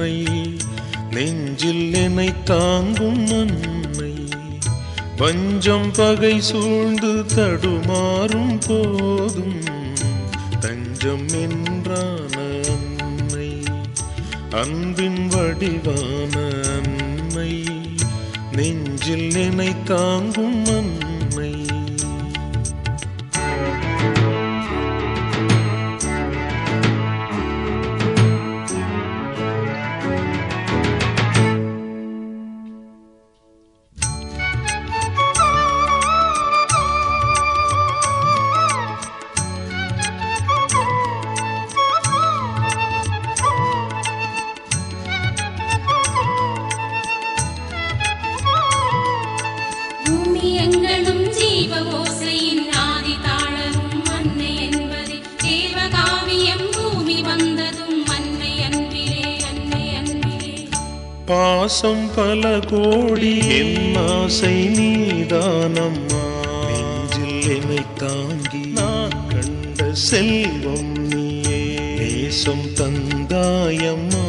அன்னை நெஞ்சில் என்னை தாங்கும் அன்னை வஞ்சம் பகை சூழ்ந்து தடுமாறும் போதும் தஞ்சம் என்றான அன்னை அன்பின் வடிவான அன்னை நெஞ்சில் என்னை தாங்கும் அன்னை பூமி எங்களும் ஜீவ ஓசையின் ஆதி தாளரும் அன்னை என்பதே தேவகாவியம் பூமி வந்ததும் அன்னை அன்பிலே அன்னை அன்பிலே பாசம் பல கோடி என் ஆசை நீதானம்மா நெஞ்சில் என்னை தாங்கி நான் கண்ட செல்வம் நீயே நேசம் தந்தாயம்மா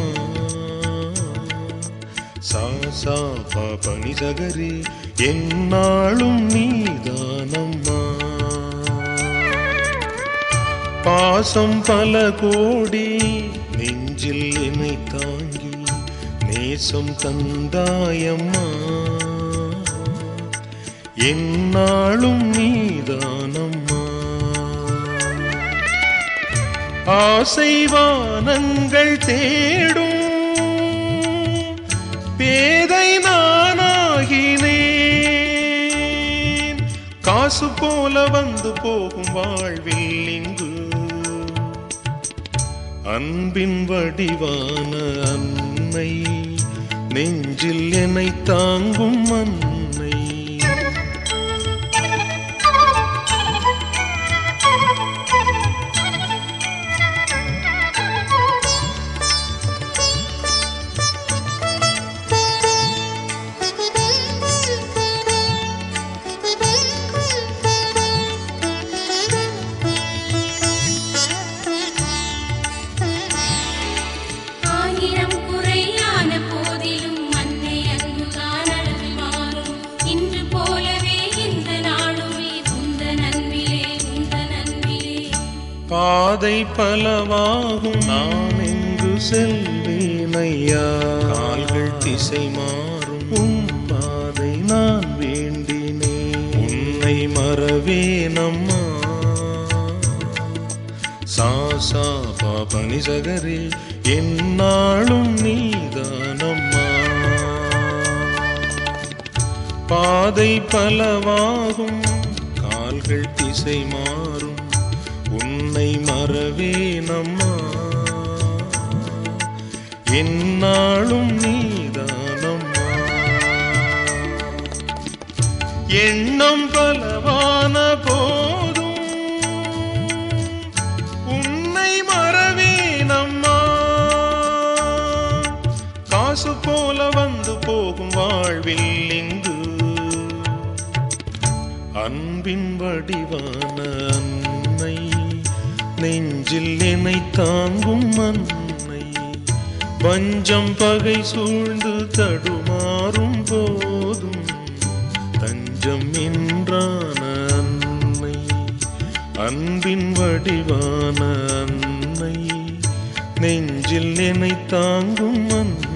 சா சா பா பனி சகரி என்னாலும் நீதானம்மா பாசம் பல கோடி நெஞ்சில் என்னை தாங்கி நேசம் தந்தாயம்மா என்னாலும் நீதானம்மா ஆசைவானங்கள் தேடும் பேதை நானாகினேன் காசு போல வந்து போகும் வாழ்வில் இங்கு அன்பின் வடிவான அன்னை நெஞ்சில் என்னை தாங்கும் அன்னை ஆயிரம் குறையான போதிலும் அன்னை அன்புதான் அழகில் மாறும் இன்று போலவே இந்த நாளுமே உந்த நன்பிலே உந்த நன்பிலே பாதை பலவாகும் நான் எங்கு செல்வேன் ஐயா கால்கள் திசை மாறும் உன் பாதை நான் வேண்டினேன் உன்னை மறவேனம்மா சா சா பா பனி சகரே என்னாலும் நீதானம்மா பாதை பலவாகும் கால்கள் திசை மாறும் உன்னை மறவேனம்மா என்னாலும் நீதானம்மா எண்ணம் பலவான போதும் உன்னை மறவேனம்மா காசு போல வந்து போகும் வாழ்வில் இங்கு அன்பின் வடிவான அன்னை நெஞ்சில் என்னை தாங்கும் அன்னை வஞ்சம் பகை சூழ்ந்து தடுமாறும் போதும் தஞ்சம் என்றான அன்னை அன்பின் வடிவான அன்னை நெஞ்சில் என்னை தாங்கும் அன்னை